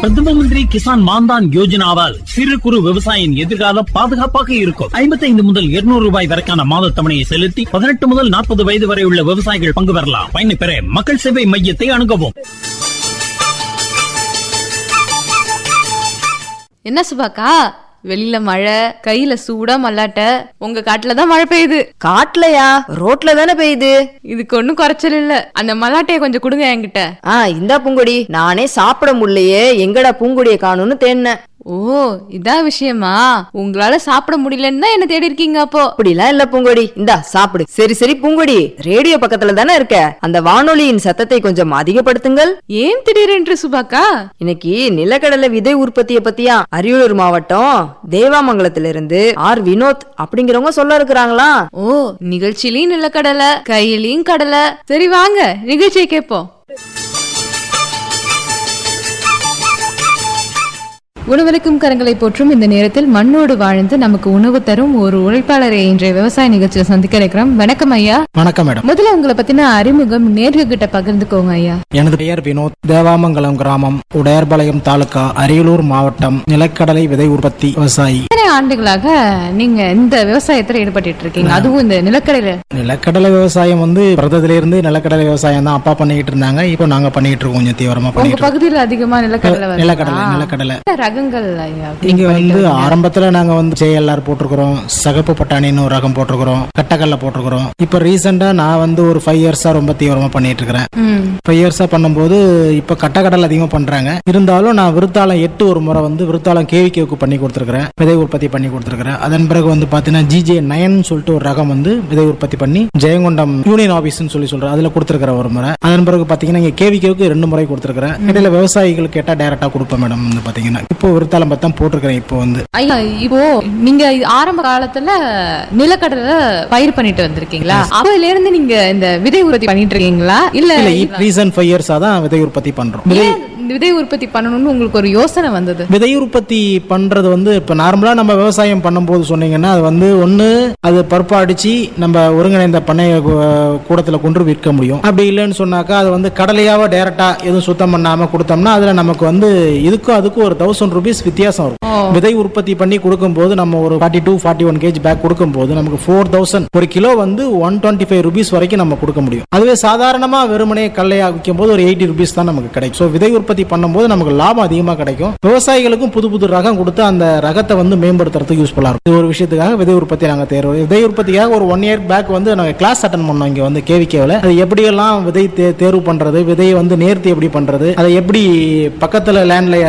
பிரதம மந்திரி கிசான் மான்தான் யோஜனாவால் சிறு குறு விவசாயியின் எதிர்காலம் பாதுகாப்பாக இருக்கும் 55 முதல் 200 ரூபாய் வரைக்கான மாத தவணையை செலுத்தி பதினெட்டு முதல் நாற்பது வயது வரை உள்ள விவசாயிகள் பங்கு பெறலாம் பயனை பெற மக்கள் சேவை மையத்தை அணுகவும் என்ன சுபாக்கா வெளியில மழை கையில சூடா மல்லாட்ட உங்க காட்டுல தான் மழை பெய்யுது காட்டுலயா ரோட்ல தானே பெய்யுது இதுக்கு ஒண்ணும் குறைச்சல் இல்ல அந்த மல்லாட்டைய கொஞ்சம் கொடுங்க என்கிட்ட ஆ இந்தா பூங்கொடி நானே சாப்பிட முடியலையே எங்கடா பூங்கொடியை காணும்னு தேடினேன் ஓ இதான் விஷயமா உங்களால சாப்பிட முடியலன்னு தான் என்ன தேடி இருக்கீங்க அப்போ அப்படிலாம் இல்ல பூங்கொடி இந்தா சாப்பிடு சரி சரி பூங்கொடி ரேடியோ பக்கத்துல தானே இருக்க அந்த வானொலியின் சத்தத்தை கொஞ்சம் அதிகப்படுத்துங்கள் ஏன் திடீரென்று சுபாக்கா இன்னைக்கு நிலக்கடலை விதை உற்பத்திய பத்தியா அரியலூர் மாவட்டம் தேவாமங்கலத்துல இருந்து ஆர் வினோத் அப்படிங்கிறவங்க சொல்ல இருக்கிறாங்களா ஓ நிகழ்ச்சியிலயும் நிலக்கடலை கையிலயும் கடலை சரி வாங்க நிகழ்ச்சியை கேட்போம் உணவளிக்கும் கரங்களை போற்றும் இந்த நேரத்தில் மண்ணோடு வாழ்ந்து நமக்கு உணவு தரும் ஒரு உழைப்பாளரை இன்றைய விவசாய நிகழ்ச்சியை சந்திக்க இருக்கிறோம் வணக்கம் ஐயா வணக்கம் மேடம் முதல்ல உங்களை பத்தின அறிமுகம் நேர்கிட்ட பகிர்ந்துக்கோங்க ஐயா எனது பெயர் வினோத் தேவாமங்கலம் கிராமம் உடையார்பாளையம் தாலுகா அரியலூர் மாவட்டம் நிலக்கடலை விதை உற்பத்தி விவசாயி எத்தனை ஆண்டுகளாக நீங்க இந்த விவசாயத்துல ஈடுபட்டு இருக்கீங்க அதுவும் இந்த நிலக்கடையில நிலக்கடலை விவசாயம் வந்து பிறந்ததுல இருந்து நிலக்கடலை விவசாயம் தான் அப்பா பண்ணிக்கிட்டு இருந்தாங்க இப்போ நாங்க பண்ணிட்டு இருக்கோம் கொஞ்சம் தீவிரமா உங்க பண்ணிட்டு இருக்கோம் பகுதியில அதிகமா நிலக்கடலை வருதா? நிலக்கடலை நிலக்கடலை என்ன ரகங்கள் ஐயா இங்க வந்து ஆரம்பத்துல நாங்க வந்து ஜேஎல்ஆர் போட்டிருக்கிறோம் சகப்பு பட்டாணின்னு ஒரு ரகம் போட்டிருக்கிறோம் கட்டக்கல்ல போட்டிருக்கிறோம் இப்போ ரீசெண்டா நான் வந்து ஒரு ஃபைவ் இயர்ஸா ரொம்ப தீவிரமா பண்ணிட்டு இருக்கிறேன் ம் ஃபைவ் இயர்ஸா பண்ணும்போது இப்போ கட்டக்கடல் அதிகமா பண்றாங்க இருந்தாலும் நான் விருத்தாளம் எட்டு ஒரு முறை வந்து விருத்தாளம் கேவிகேவுக்கு பண்ணி கொடுத்துருக்கிறேன் விதை உற்பத்தி பண்ணி கொடுத்துருக்கிறேன் அதன் பிறகு வந்து பாத்தீங்கன்னா ஜிஜே நயன் சொல்லிட்டு ஒரு ரகம் வந்து விதை உற்பத்தி பண்ணி ஜெயங்கொண்டம் யூனியன் ஆபீஸ்னு சொல்லி சொல்றேன் அதுல கொடுத்துருக்கிற ஒரு முறை அதன் பிறகு பாத்தீங்கன்னா இங்க கேவிகேவுக்கு ரெண்டு முறை கொடுத்துருக்கிறேன் இடையில விவசாயிகள் கேட்டா டைரக்டா கொடுப்பேன் மேடம் வந்து பாத்தீங்கன்னா இப்போ விருத்தாளம் பத்தி தான் போட்டிருக்கிறேன் இப்போ வந்து ஐயா இப்போ நீங்க ஆரம்ப காலத்துல நிலக்கடலை பயிர் பண்ணிட்டு வந்திருக்கீங்களா அப்பல இருந்து நீங்க இந்த விதை உற்பத்தி பண்ணிட்டு இருக்கீங்களா இல்ல இல்ல ரீசன்ட் ஃபைவ் இயர்ஸா தான் விதை உற்பத்தி பண்றோம் விதை ஏன் இந்த விதை உற்பத்தி பண்ணணும்னு உங்களுக்கு ஒரு யோசனை வந்தது விதை உற்பத்தி பண்றது வந்து இப்ப நார்மலா நம்ம விவசாயம் பண்ணும்போது சொன்னீங்கன்னா அது வந்து ஒண்ணு அது பருப்பா அடிச்சு நம்ம ஒருங்கிணைந்த பண்ணைய கு- கூடத்துல கொண்டு விற்க முடியும் அப்படி இல்லைன்னு சொன்னாக்கா அது வந்து கடலையாவ டைரக்டா எதுவும் சுத்தம் பண்ணாம கொடுத்தோம்னா அதுல நமக்கு வந்து இதுக்கும் அதுக்கும் ஒரு தௌசண்ட் ருபீஸ் வித்தியாசம் வரும் விதை உற்பத்தி பண்ணி கொடுக்கும்போது நம்ம ஒரு forty two forty one KG bag கொடுக்கும்போது நமக்கு ஃபோர் தௌசண்ட் ஒரு கிலோ வந்து ஒன் டுவெண்ட்டி ஃபைவ் ருபீஸ் வரைக்கும் நம்ம கொடுக்க முடியும் அதுவே சாதாரணமா வெறுமனே கல்லையா விற்கும் போது ஒரு எயிட்டி ருபீஸ் தான் நமக்கு கிடைக்கும் ஸோ விதை உற்பத்தி பண்ணும்போது நமக்கு லாபம் அதிகமாக கிடைக்கும் விவசாயிகளுக்கும் புது புது ரகம் கொடுத்து அந்த ரகத்தை வந்து மேம்படுத்துறதுக்கு யூஸ்ஃபுல்லாக இருக்கும் இது ஒரு விஷயத்துக்காக விதை உற்பத்தி நாங்கள் தேர்வு விதை உற்பத்திக்காக ஒரு ஒன் இயர் பேக் வந்து நாங்கள் கிளாஸ் அட்டன் பண்ணோம் இங்கே வந்து கேவிகேவில் அது எப்படியெல்லாம் விதை தே- தேர்வு பண்றது விதையை வந்து நேர்த்தி எப்படி பண்றது அதை எப்படி பக்கத்தில் லேண்ட்ல